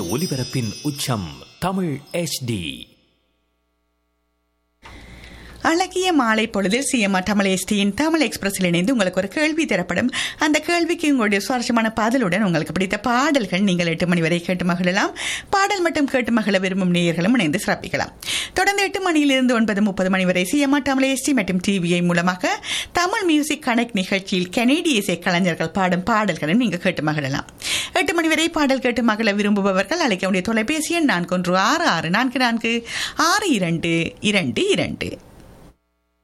ஒலிபரப்பின் உச்சம் தமிழ் HD அழகிய மாலை பொழுதில் சிஎம்ஆர் தமிழ் எஸ்டியின் தமிழ் எக்ஸ்பிரஸில் இணைந்து உங்களுக்கு ஒரு கேள்வி தரப்படும் அந்த கேள்விக்கு உங்களுடைய சுவாரஸ்யமான பதிலுடன் உங்களுக்கு பிடித்த பாடல்கள் நீங்கள் எட்டு மணி வரை கேட்டு மகிழலாம் பாடல் மட்டும் கேட்டு மகிழ விரும்பும் நேயர்களும் இணைந்து சிறப்பிக்கலாம் தொடர்ந்து எட்டு மணியிலிருந்து ஒன்பது முப்பது மணி வரை சிஎம்ஆர் தமிழ் எஸ்டி மற்றும் டிவிஐ மூலமாக தமிழ் மியூசிக் கனெக்ட் நிகழ்ச்சியில் கனேடிய இசை கலைஞர்கள் பாடும் பாடல்களை நீங்கள் கேட்டு மகிழலாம் எட்டு மணி வரை பாடல் கேட்டு மகிழ விரும்புபவர்கள் அழைக்க வேண்டிய தொலைபேசி எண் நான்கு ஒன்று ஆறு ஆறு நான்கு நான்கு ஆறு இரண்டு இரண்டு இரண்டு